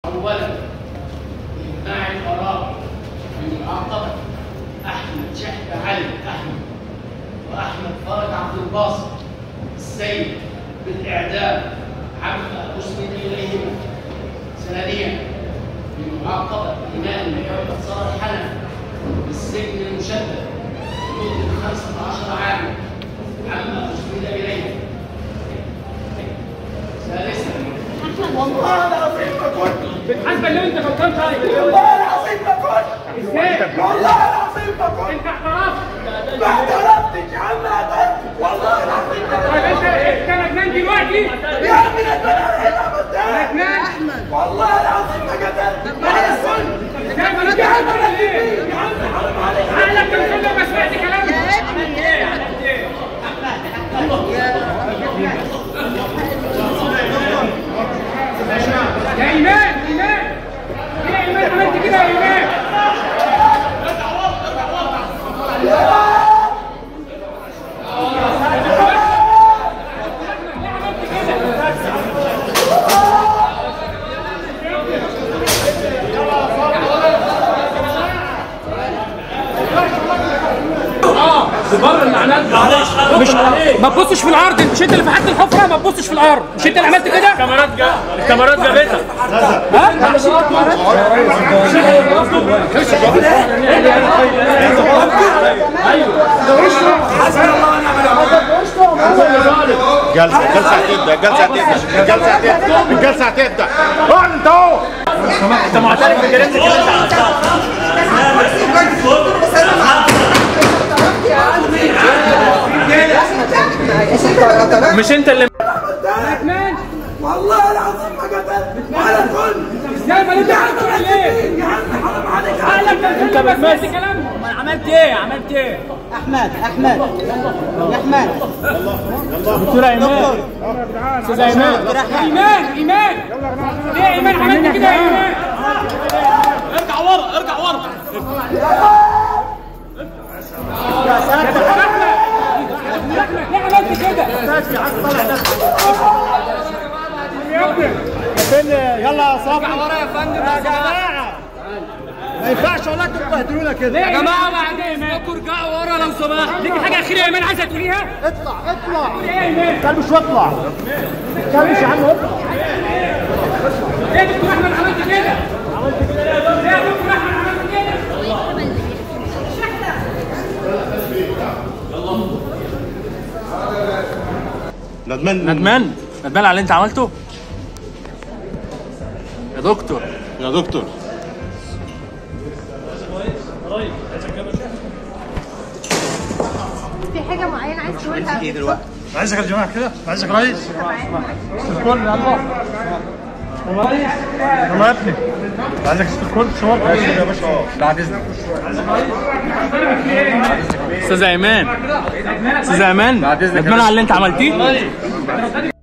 اولا امناع الاراء بمعاقبه احمد شحت علي احمد واحمد فرج عبد الباسط السيد بالاعدام عما اسند اليهما ثانيا بمعاقبه امام محمد صالح حنفي بالسجن المشدد لمده 15 عاما عما اسند اليه ثالثا والله العظيم ما كنت بتحاسب اللي انت غلطان طيب والله العظيم ما كنت ازاي؟ والله العظيم ما كنت انت اعترفت ما اعترفتش يا عم قتلت والله العظيم ما طيب انت انت ندمان دلوقتي يا عم ندمان على اللي عملتها ندمان والله العظيم ما قتلت انا كنت ازاي ما انت يا عم عارف انا ايه؟ يا عم حرام عليك عقلك كان كله ما سمعت كلامي عملت ايه؟ عملت ايه؟ يا ايمان ايمان ايه يا ايمان عملت كده يا ايمان ليه عملت كده؟ بره المعنات مش ما تبصش في الارض مش انت اللي فتحت الحفره ما تبصش في الارض مش انت اللي عملت كده الكاميرات جا الكاميرات جابتها جلسة جلسة هتبدأ جلسة هتبدأ الجلسة هتبدأ الجلسة هتبدأ اقعد انت اهو انت معترف بالجريمه كده مش انت اللي ندمان والله العظيم ما قتلت انا كنت ازاي ما انت عارف ليه يا عم حرام عليك عقلك كان كله ما سمعت كلامي عملت ايه عملت ايه احمد احمد يا احمد دكتور ايمان استاذ ايمان ايمان ايمان ليه يا ايمان عملت كده يا ايمان ارجع ورا ارجع ورا احمد ليه عملت كده يا ابني يلا يا صاحبي ورا يا فندم يا جماعه ما ينفعش والله انتوا تبهدلونا كده يا جماعه بعدين ارجعوا ورا لو سمحت ليك حاجه اخيره يا ايمان عايزه تقوليها اطلع اطلع ايه يا ايمان كلبش واطلع كلبش يا عم اطلع ليه يا دكتور احمد عملت كده ليه يا دكتور احمد عملت كده ندمان ندمان ندمان على اللي انت عملته يا دكتور يا دكتور في حاجة معينة عايز تقولها ايه دلوقتي؟ عايزك يا جماعه كده عايزك رئيس الكل يلا يلا يا ابني عايزك الكل صور يا باشا بعد اذنك استاذ ايمان استاذ ايمان ندمان على اللي انت عملتيه